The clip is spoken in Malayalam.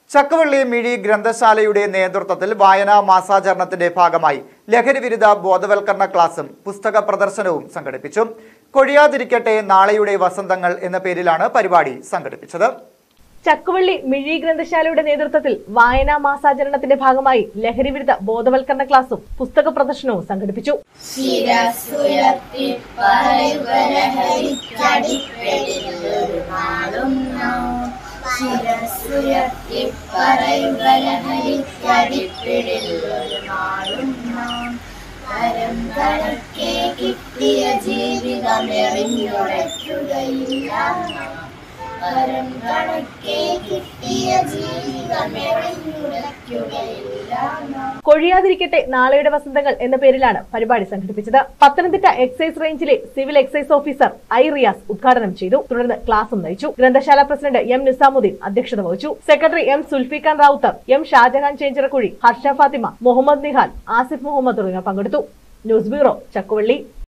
ചക്കവള്ളി മിഴി ഗ്രന്ഥശാലയുടെ നേതൃത്വത്തിൽ വായനാ മാസാചരണത്തിന്റെ ഭാഗമായി ലഹരി വിരുദ്ധ ബോധവൽക്കരണ ക്ലാസും പുസ്തക പ്രദർശനവും സംഘടിപ്പിച്ചു കൊഴിയാതിരിക്കട്ടെ നാളെയുടെ വസന്തങ്ങൾ എന്ന പേരിലാണ് പരിപാടി സംഘടിപ്പിച്ചത് ചക്കുവള്ളി മിഴി ഗ്രന്ഥശാലയുടെ നേതൃത്വത്തിൽ വായനാ മാസാചരണത്തിന്റെ ഭാഗമായി ലഹരിവിരുദ്ധ ബോധവൽക്കരണ ക്ലാസും പുസ്തക പ്രദർശനവും സംഘടിപ്പിച്ചു ശിരസുയർത്തി പറയുക ലഹരിക്കടിപ്പെടില്ലൊരു നാളും നാം ശിരസുയർത്തി പറയുക ലഹരിക്കടിപ്പെടില്ലൊരു നാളും നാം പരം കണക്കെ കിട്ടിയ ജീവിതം എറിഞ്ഞുടയ്ക്കുകയില്ല നാം പരം കണക്കെ കിട്ടിയ ജീവിതം എറിഞ്ഞുടയ്ക്കുകയില്ല നാം കൊഴിയാതിരിക്കട്ടെ നാളെയുടെ വസന്തങ്ങൾ എന്ന പേരിലാണ് പരിപാടി സംഘടിപ്പിച്ചത് പത്തനംതിട്ട എക്സൈസ് റേഞ്ചിലെ civil excise officer I Riyas ഉദ്ഘാടനം ചെയ്തു തുടർന്ന് ക്ലാസും നയിച്ചു ഗ്രന്ഥശാല പ്രസിഡന്റ് എം നിസാമുദ്ദീൻ അധ്യക്ഷത വഹിച്ചു secretary M Sulfikhan Rawther M Shajahan Chenchirakkuzhi Harsha Fathima Muhammad Nihal Asif Muhammad തുടങ്ങിയവർ പങ്കെടുത്തു ന്യൂസ് ബ്യൂറോ ചക്കുവള്ളി